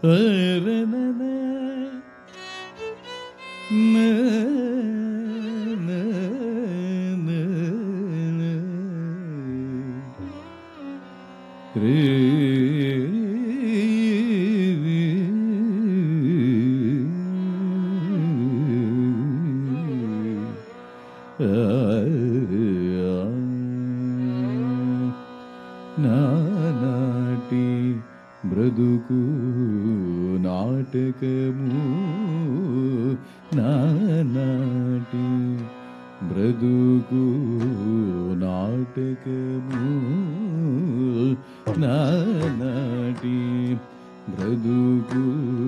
నానాటి బ్రతుకు నాటకము నానాటి బ్రతుకు నాటకము నానాటి బ్రతుకు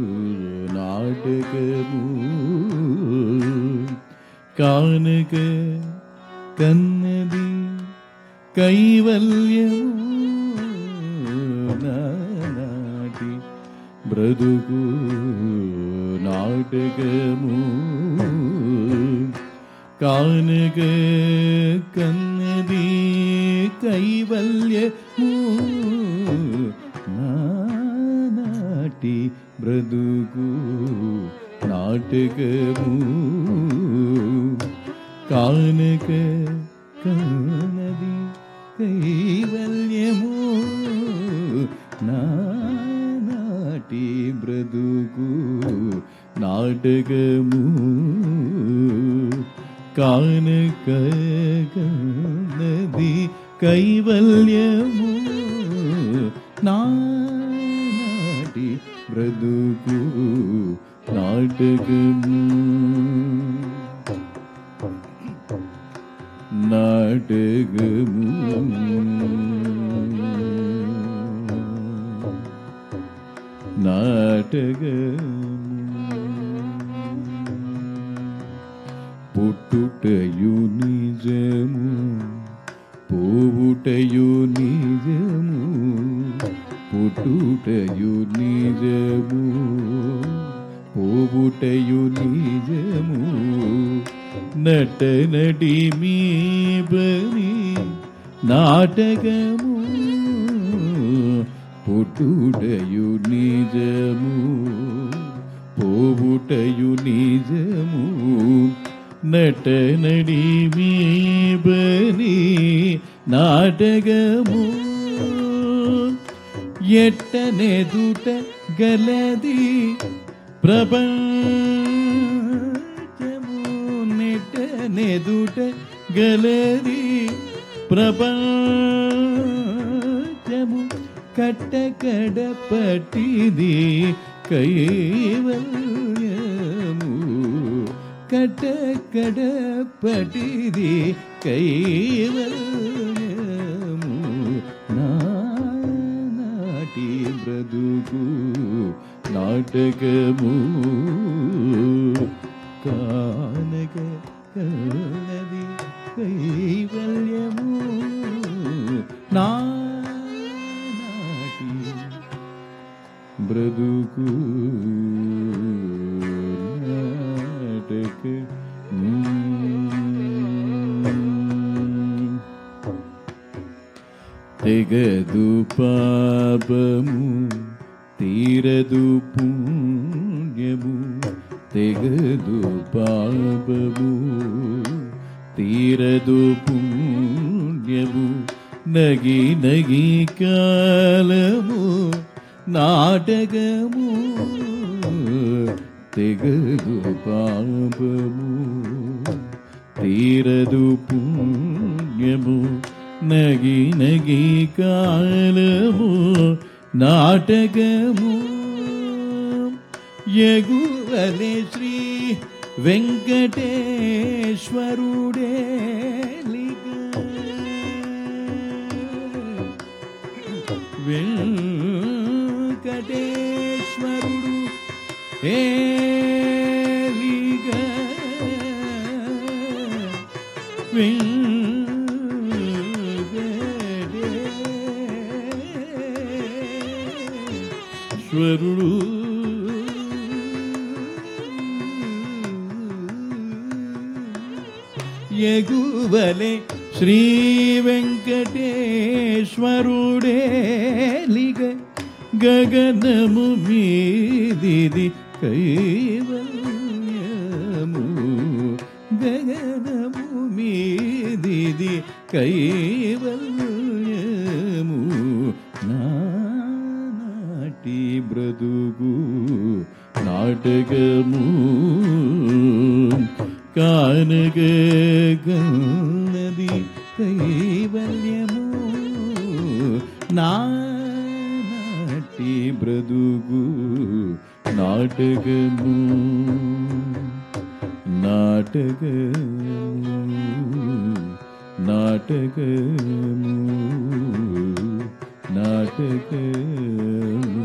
నాటకము కానక కన్నది కైవల్యము నాటి బ్రతుకు నాటకము కానక కన్నది కైవల్యము నాటి బ్రతుకు నాటకము కానక కానది కైవల్యము నాటి బ్రతుకు నాటకము కానక కానది కైవల్యము నాటి బ్రతుకు నాటకము నాటకము నాటకము పుట్టుటయు నిజము పోవుటయు నిజము పుట్టుటయు నిజము పోవుటయు నిజము నట నటి మీ బని నాటకము పుట్టుటయు నిజము పోవుటయు నిజము నట నడి మీ బని నాటకము ఎట్టనెదుట గలది ప్రపంచము నెట్టనెదుట గలది ప్రపంచము కట్టకడ పట్టిది కైవల్యము కట్టకడ పట్టిది కైవల్యము నాటి బ్రతుకు నాటకము కానక కలది కైవల్యము నాటి బ్రతుకు నాటకము తెగదు పాపము తీరదు పుణ్యము తెగదు పాపము తీరదు పుణ్యము నగి నగి కాలము నాటకము తెగదు పాపము తీరదు పుణ్యము నగి నగి కాలము నాటకము ఎగువలే శ్రీ వెంకటేశ్వరుడే వెంకటేశ్వరుడు ఏలిగ వెంకటేశ్వరుడు ఎగువలే శ్రీ వెంకటేశ్వరుడే లిగ గగనము మీదిది కైవల్యము గగనము మీదిది కైవల్యము నాటి బ్రతుకు నాటకము కానగన్నది కైవల్యము నాటి బ్రతుకు నాటకము నాటకము నాటకము నాటకము